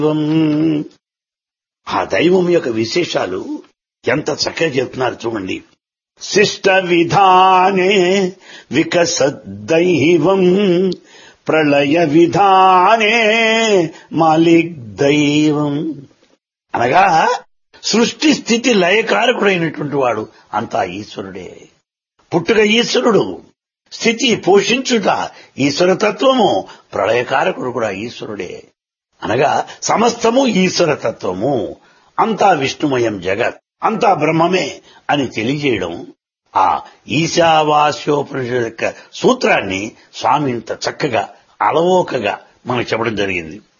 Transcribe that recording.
ఆ దైవం యొక్క విశేషాలు ఎంత చక్కగా చెప్తున్నారు చూడండి శిష్ట విధానే వికసద్దైవం ప్రళయ విధానే మాలిక్ దైవం అనగా సృష్టి స్థితి లయకారకుడైనటువంటి వాడు అంతా ఈశ్వరుడే పుట్టుక ఈశ్వరుడు స్థితి పోషించుట ఈశ్వరతత్వము ప్రళయకారకుడు కూడా ఈశ్వరుడే అనగా సమస్తము ఈశ్వరతత్వము అంతా విష్ణుమయం జగత్ అంతా బ్రహ్మమే అని తెలియజేయడం ఆ ఈశావాస్యోపనిషత్ యొక్క సూత్రాన్ని స్వామి ఇంత చక్కగా అలవోకగా మనకు చెప్పడం జరిగింది